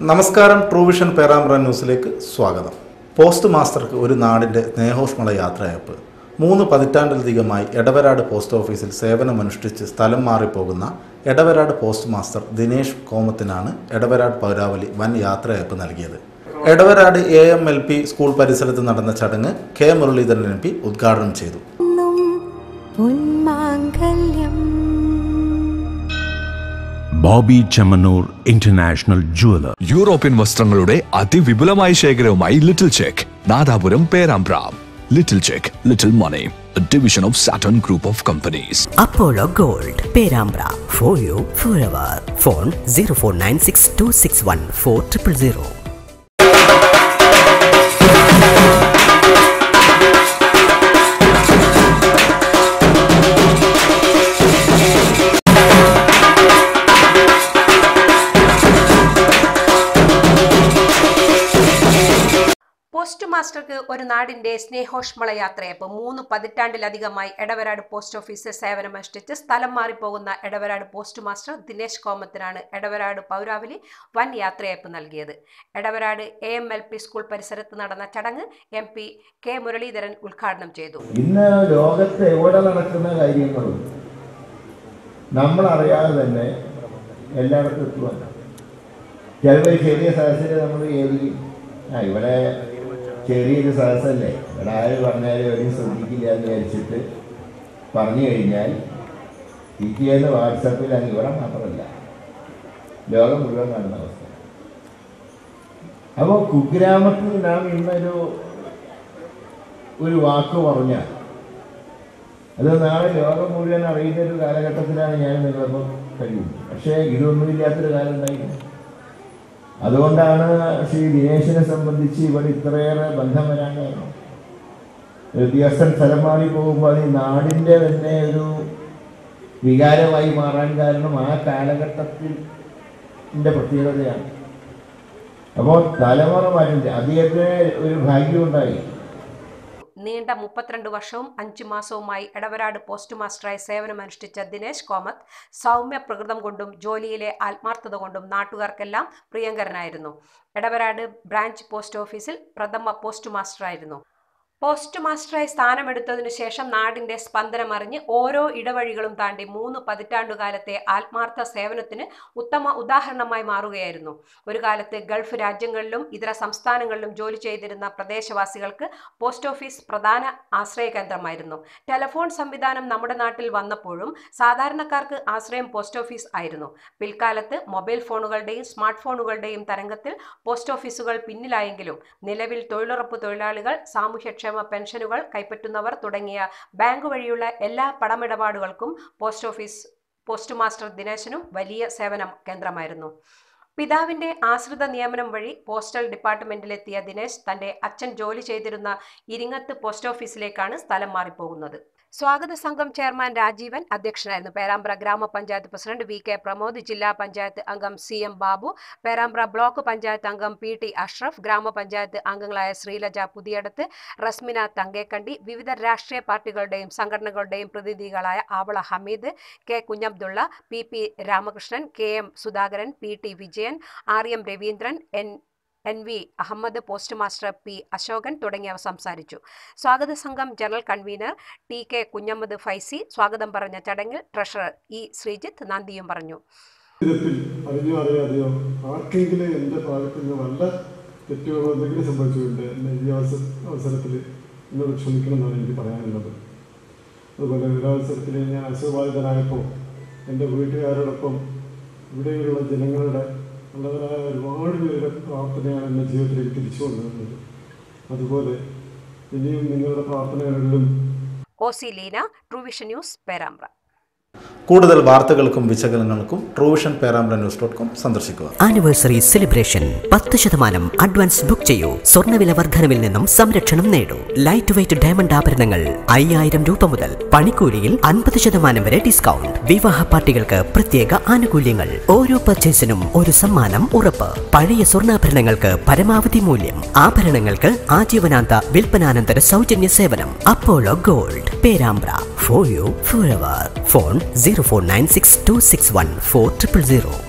നമസ്കാരം ട്രൂവിഷൻ പേരാമ്പ്ര ന്യൂസിലേക്ക് സ്വാഗതം പോസ്റ്റ് മാസ്റ്റർക്ക് ഒരു നാടിൻ്റെ സ്നേഹോഷ്മള യാത്രയപ്പ് മൂന്ന് പതിറ്റാണ്ടിലധികമായി എടവരാട് പോസ്റ്റ് ഓഫീസിൽ സേവനമനുഷ്ഠിച്ച് സ്ഥലം മാറിപ്പോകുന്ന എടവരാട് പോസ്റ്റ് മാസ്റ്റർ ദിനേഷ് കോമത്തിനാണ് എടവരാട് പൗരാവലി വൻ യാത്രയപ്പ് നൽകിയത് Edavaradu A M L P school പരിസരത്ത് നടന്ന ചടങ്ങ് കെ മുരളീധരൻ എം പി ഉദ്ഘാടനം ചെയ്തു എന്നും ഉന്മാംഗല്യം Boby Chemmanur international jeweller European വസ്ത്രങ്ങളുടെ അതിവിപുലമായ ശേഖരവുമായി little check Nadapuram Perambra little check little money division of Saturn group of companies Apollo Gold, Perambra, for you forever. Phone 0496 261 4000. Post മാസ്റ്റർക്ക് ഒരു നാടിന്റെ സ്നേഹോഷ്മള യാത്രയപ്പ് മൂന്ന് പതിറ്റാണ്ടിലധികമായി എടവരാട് പോസ്റ്റ് ഓഫീസിൽ സേവനമനുഷ്ഠിച്ച് സ്ഥലം മാറിപ്പോകുന്ന എടവരാട് പോസ്റ്റ് മാസ്റ്റർ ദിനേശ് കോമത്തിനാണ് എടവരാട് പൗരാവലി വൻ യാത്രയപ്പ് നൽകിയത് Edavaradu A M L P school പരിസരത്ത് നടന്ന ചടങ്ങ് എം പി കെ മുരളീധരൻ ഉദ്ഘാടനം ചെയ്തു ഇന്ന് ലോകത്ത് എവിടെ നടക്കുന്ന കാര്യങ്ങളും നമ്മളറിയാതെ തന്നെ എല്ലായിടത്തും എത്തുമല്ല ചിലപ്പോൾ ഈ ചെറിയ സദസ്സിൽ നമ്മൾ ഏത് ആ ഇവിടെ ചെറിയൊരു സദസ്സല്ലേ ഇവിടെ ആര് പറഞ്ഞാലും എവിടെയും ശ്രദ്ധിക്കില്ല എന്ന് വിചാരിച്ചിട്ട് പറഞ്ഞു കഴിഞ്ഞാൽ പിറ്റേന്ന് വാട്സപ്പിൽ അങ്ങ് ഇവിടെ മാത്രമല്ല ലോകം മുഴുവൻ കാണുന്ന അവസ്ഥ അപ്പോൾ കുഗ്രാമത്തിൽ നാം ഇന്നൊരു ഒരു വാക്ക് പറഞ്ഞാൽ അത് നാളെ ലോകം മുഴുവൻ അറിയുന്ന ഒരു കാലഘട്ടത്തിലാണ് ഞാൻ നിങ്ങളപ്പോൾ കഴിയുന്നത് പക്ഷേ ഇതൊന്നുമില്ലാത്തൊരു കാലം ഉണ്ടായിരുന്നു അതുകൊണ്ടാണ് ശ്രീ ദിനേശിനെ സംബന്ധിച്ച് ഇവിടെ ഇത്രയേറെ ബന്ധം വരാൻ കാരണം ഒരു ദിവസം സ്ഥലം മാറി പോകുമ്പോൾ അത് ഈ നാടിൻ്റെ തന്നെ ഒരു വികാരമായി മാറാൻ കാരണം ആ കാലഘട്ടത്തിൽ ൻ്റെ പ്രത്യേകതയാണ് അപ്പോൾ തലമുറ മാറ്റില്ല അദ്ദേഹത്തിന് ഒരു ഭാഗ്യമുണ്ടായി നീണ്ട മുപ്പത്തിരണ്ട് വർഷവും അഞ്ചു മാസവുമായി എടവരാട് പോസ്റ്റ് മാസ്റ്ററായി സേവനമനുഷ്ഠിച്ച ദിനേശ് കോമത്ത് സൗമ്യ പ്രകൃതം കൊണ്ടും ജോലിയിലെ ആത്മാർത്ഥത കൊണ്ടും നാട്ടുകാർക്കെല്ലാം പ്രിയങ്കരനായിരുന്നു എടവരാട് ബ്രാഞ്ച് പോസ്റ്റ് ഓഫീസിൽ പ്രഥമ പോസ്റ്റ് മാസ്റ്ററായിരുന്നു പോസ്റ്റ് മാസ്റ്ററായി സ്ഥാനമെടുത്തതിനു ശേഷം നാടിന്റെ സ്പന്ദനമറിഞ്ഞ് ഓരോ ഇടവഴികളും താണ്ടി മൂന്ന് പതിറ്റാണ്ടുകാലത്തെ ആത്മാർത്ഥ സേവനത്തിന് ഉത്തമ ഉദാഹരണമായി മാറുകയായിരുന്നു ഒരു കാലത്ത് ഗൾഫ് രാജ്യങ്ങളിലും ഇതര സംസ്ഥാനങ്ങളിലും ജോലി ചെയ്തിരുന്ന പ്രദേശവാസികൾക്ക് പോസ്റ്റ് ഓഫീസ് പ്രധാന ആശ്രയ കേന്ദ്രമായിരുന്നു ടെലഫോൺ സംവിധാനം നമ്മുടെ നാട്ടിൽ വന്നപ്പോഴും സാധാരണക്കാർക്ക് ആശ്രയം പോസ്റ്റ് ഓഫീസ് ആയിരുന്നു പിൽക്കാലത്ത് മൊബൈൽ ഫോണുകളുടെയും സ്മാർട്ട് ഫോണുകളുടെയും തരംഗത്തിൽ പോസ്റ്റ് ഓഫീസുകൾ പിന്നിലായെങ്കിലും നിലവിൽ തൊഴിലുറപ്പ് തൊഴിലാളികൾ സാമൂഹ്യക്ഷേമ പെൻഷനുകൾ കൈപ്പറ്റുന്നവർ തുടങ്ങിയ ബാങ്ക് വഴിയുള്ള എല്ലാ പണമിടപാടുകൾക്കും പോസ്റ്റ് ഓഫീസ് പോസ്റ്റ് മാസ്റ്റർ ദിനേശനും വലിയ സേവന കേന്ദ്രമായിരുന്നു പിതാവിന്റെ ആശ്രിത നിയമനം വഴി പോസ്റ്റൽ ഡിപ്പാർട്ട്മെന്റിലെത്തിയ ദിനേശ് തന്റെ അച്ഛൻ ജോലി ചെയ്തിരുന്ന ഇരിങ്ങത്ത് പോസ്റ്റ് ഓഫീസിലേക്കാണ് സ്ഥലം മാറിപ്പോകുന്നത് സ്വാഗത സംഘം ചെയർമാൻ രാജീവൻ അധ്യക്ഷനായിരുന്നു പേരാമ്പ്ര ഗ്രാമപഞ്ചായത്ത് പ്രസിഡന്റ് വി കെ പ്രമോദ് ജില്ലാ പഞ്ചായത്ത് അംഗം C M Babu Perambra block panchayat അംഗം പി ടി അഷ്റഫ് ഗ്രാമപഞ്ചായത്ത് അംഗങ്ങളായ ശ്രീലജ പുതിയടത്ത് റസ്മിന തങ്കേക്കണ്ടി വിവിധ രാഷ്ട്രീയ പാർട്ടികളുടെയും സംഘടനകളുടെയും പ്രതിനിധികളായ Avala Hameed K Kunhabdulla P P Ramakrishnan K M Sudhakaran P T Vijayan R M Raveendran N N V Ahammed post master P Ashokan തുടങ്ങിയവർ സംസാരിച്ചു സ്വാഗത സംഘം general convener T K Kunhammad Faizy സ്വാഗതം പറഞ്ഞ ചടങ്ങിൽ ട്രഷറർ ഇ ശ്രീജിത്ത് നന്ദിയും പറഞ്ഞു വിധത്തിൽ അറിഞ്ഞോ അറിയാതെയോ ആർക്കെങ്കിലും എൻ്റെ ഭാഗത്ത് നിന്ന് വല്ല തെറ്റുകളോ എന്തെങ്കിലും സംഭവിച്ചിട്ടുണ്ട് എന്നെ ഈ അവസര അവസരത്തിൽ എന്നോട് ക്ഷമിക്കണമെന്നാണ് എനിക്ക് പറയാനുള്ളത് അതുപോലെ ഒരവസരത്തിൽ ഞാൻ അസുഖബാധിതനായപ്പോൾ എൻ്റെ വീട്ടുകാരോടൊപ്പം ഇവിടെയുള്ള ജനങ്ങളുടെ നല്ലവരായ ഒരുപാട് പേരുടെ പ്രാർത്ഥനയാണ് എൻ്റെ ജീവിതത്തിലേക്ക് തിരിച്ചു കൊണ്ടുവരുന്നത് അതുപോലെ ഇനിയും നിങ്ങളുടെ പ്രാർത്ഥനകളിലും O C Leena Truevision news Perambra കൂടുതൽ വാർത്തകൾക്കും വിശകലനങ്ങൾക്കും Truevision Perambra news dot com സന്ദർശിക്കുക ആനിവേഴ്സറി സെലിബ്രേഷൻ പത്ത് ശതമാനം അഡ്വാൻസ് ബുക്ക് ചെയ്യൂ സ്വർണ്ണവില വർധനവിൽ നിന്നും സംരക്ഷണം നേടൂ ലൈറ്റ് വെയിറ്റ് ഡയമണ്ട് ആഭരണങ്ങൾ അയ്യായിരം രൂപ മുതൽ പണിക്കൂലിയിൽ അൻപത് ശതമാനം വരെ ഡിസ്കൗണ്ട് വിവാഹ പാർട്ടികൾക്ക് പ്രത്യേക ആനുകൂല്യങ്ങൾ ഓരോ പർച്ചേസിനും ഒരു സമ്മാനം ഉറപ്പ് പഴയ സ്വർണ്ണാഭരണങ്ങൾക്ക് പരമാവധി മൂല്യം ആഭരണങ്ങൾക്ക് ആജീവനാന്ത വിൽപ്പനാനന്തര സൗജന്യ സേവനം Apollo gold Perambra for you for phone zero four nine six two six one four triple zero